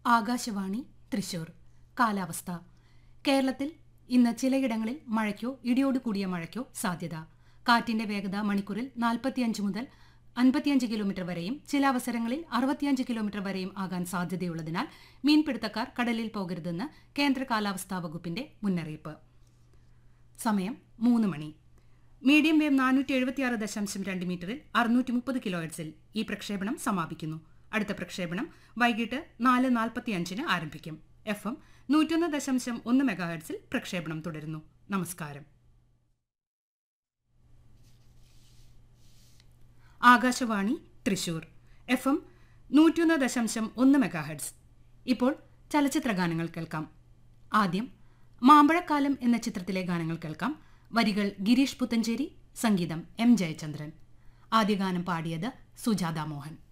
ആകാശവാണി തൃശൂർ കാലാവസ്ഥ കേരളത്തിൽ ഇന്ന് ചിലയിടങ്ങളിൽ മഴയ്ക്കോ ഇടിയോട് കൂടിയ മഴയ്ക്കോ സാധ്യത കാറ്റിന്റെ വേഗത മണിക്കൂറിൽ നാൽപ്പത്തിയഞ്ച് മുതൽ അൻപത്തിയഞ്ച് കിലോമീറ്റർ വരെയും ചില അവസരങ്ങളിൽ അറുപത്തിയഞ്ച് കിലോമീറ്റർ വരെയും ആകാൻ സാധ്യതയുള്ളതിനാൽ മീൻപിടുത്തക്കാർ കടലിൽ പോകരുതെന്ന് കേന്ദ്ര കാലാവസ്ഥാ വകുപ്പിന്റെ മുന്നറിയിപ്പ് സമയം മൂന്ന് മണി മീഡിയം വേവ് നാനൂറ്റി എഴുപത്തിയാറ് ദശാംശം രണ്ട് മീറ്ററിൽ അറുന്നൂറ്റി മുപ്പത് കിലോ ഹെർട്സിൽ ഈ പ്രക്ഷേപണം സമാപിക്കുന്നു അടുത്ത പ്രക്ഷേപണം വൈകിട്ട് നാല് നാൽപ്പത്തി അഞ്ചിന് ആരംഭിക്കും എഫ് എം നൂറ്റൊന്ന് ദശാംശം ഒന്ന് മെഗാ ഹെർട്സിൽ പ്രക്ഷേപണം തുടരുന്നു നമസ്കാരം ആകാശവാണി തൃശൂർ എഫ് എം നൂറ്റൊന്ന് ദശാംശം ഒന്ന് മെഗാ ഹെർട്സ് ഇപ്പോൾ ചലച്ചിത്ര ഗാനങ്ങൾ കേൾക്കാം ആദ്യം മാമ്പഴക്കാലം എന്ന ചിത്രത്തിലെ ഗാനങ്ങൾ കേൾക്കാം വരികൾ ഗിരീഷ് പുത്തഞ്ചേരി സംഗീതം എം ജയചന്ദ്രൻ ആദ്യ ഗാനം പാടിയത് സുജാത മോഹൻ